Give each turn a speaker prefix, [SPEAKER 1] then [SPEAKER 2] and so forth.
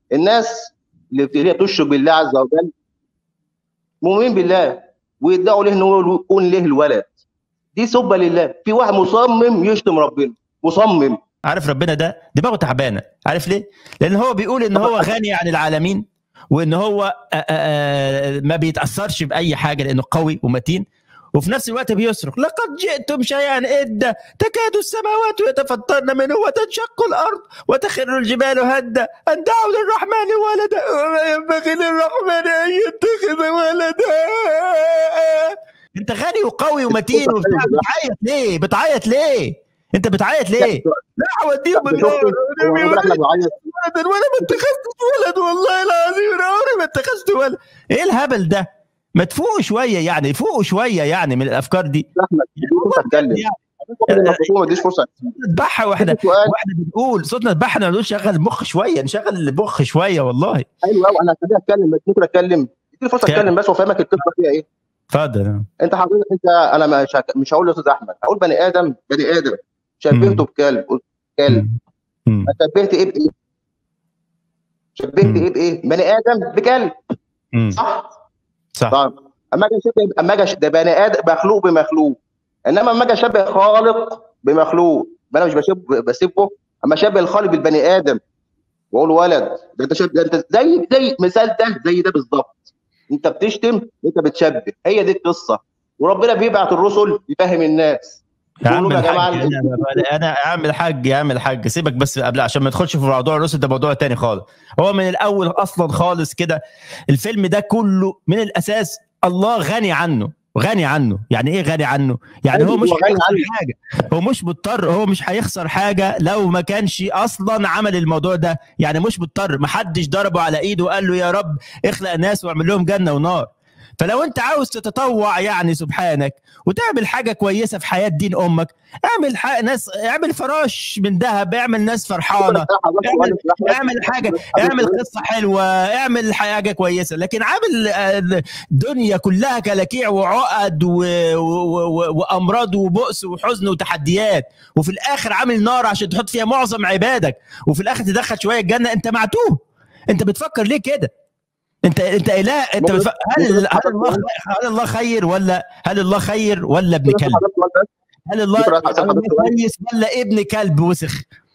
[SPEAKER 1] الناس اللي هي تشرك بالله عز وجل مؤمنين بالله ويدعوا له ان هو يكون له الولد دي سبه لله في واحد مصمم يشتم ربنا مصمم
[SPEAKER 2] عارف ربنا ده دماغه تعبانه عارف ليه لان هو بيقول ان هو غني عن العالمين وان هو آآ آآ ما بيتاثرش باي حاجه لانه قوي ومتين وفي نفس الوقت بيصرخ لقد جئتم شيئا إدا تكاد السماوات يتفطرن منه وتنشق الأرض وتخر الجبال هدا أن دعوا للرحمن ولدا وما ينبغي للرحمن أن يتخذ ولدا أنت غني وقوي ومتين وبتاع بتعيط ليه؟ بتعيط ليه؟ انت بتعيط ليه؟ لا اوديهم النار ولدا وانا ما اتخذتش ولد والله العظيم انا عمري ما اتخذت ولد ايه الهبل ده؟ ما تفوقوا شويه يعني فوقوا شويه يعني من الافكار دي
[SPEAKER 1] احمد فرصه اتكلم ما اديش فرصه
[SPEAKER 2] نذبحها واحنا واحنا بنقول صوتنا ذبحنا ما نقولش شغل المخ شويه نشغل المخ شويه والله
[SPEAKER 1] ايوه قوي انا هخليها اتكلم بس ممكن اتكلم اديني فرصه اتكلم بس وافهمك القصه فيها ايه
[SPEAKER 2] اتفضل
[SPEAKER 1] انت حضرتك انت انا مش هك... مش هقول لاستاذ احمد هقول بني ادم بني ادم شبهته بكلب قلت كلب شبهت ايه بايه؟ شبهت ايه بايه؟ بني ادم بكلب صح؟
[SPEAKER 2] صح
[SPEAKER 1] طيب اما اجي اشبه اما اجي ده بني ادم مخلوق بمخلوق انما اما اجي اشبه خالق بمخلوق انا مش بشبه بسيبه اما اشبه الخالق بالبني ادم واقول ولد ده انت شبه ده انت زي زي مثال ده زي ده بالظبط انت بتشتم انت بتشبه هي دي القصه وربنا بيبعت الرسل يفهم الناس
[SPEAKER 2] يا عم الحاج انا انا يا عم الحاج يا عم الحاج سيبك بس قبل عشان ما ندخلش في موضوع الرسل ده موضوع تاني خالص هو من الاول اصلا خالص كده الفيلم ده كله من الاساس الله غني عنه غني عنه يعني ايه غني عنه يعني هو مش هيخسر حاجه هو مش مضطر هو مش هيخسر حاجه لو ما كانش اصلا عمل الموضوع ده يعني مش مضطر ما حدش ضربه على ايده وقال له يا رب اخلق ناس واعمل لهم جنه ونار فلو انت عاوز تتطوع يعني سبحانك وتعمل حاجه كويسه في حياه دين امك اعمل حاجة ناس اعمل فراش من ذهب اعمل ناس فرحانه اعمل, اعمل حاجه اعمل قصه حلوه اعمل حاجه كويسه لكن عامل الدنيا كلها كلاكيع وعقد و... و... وامراض وبؤس وحزن وتحديات وفي الاخر عامل نار عشان تحط فيها معظم عبادك وفي الاخر تدخل شويه الجنه انت معتوه انت بتفكر ليه كده انت انت اله انت بتف... هل هل الله هل الله خير ولا هل الله خير ولا ابن كلب؟ هل الله كويس ولا ابن كلب وسخ؟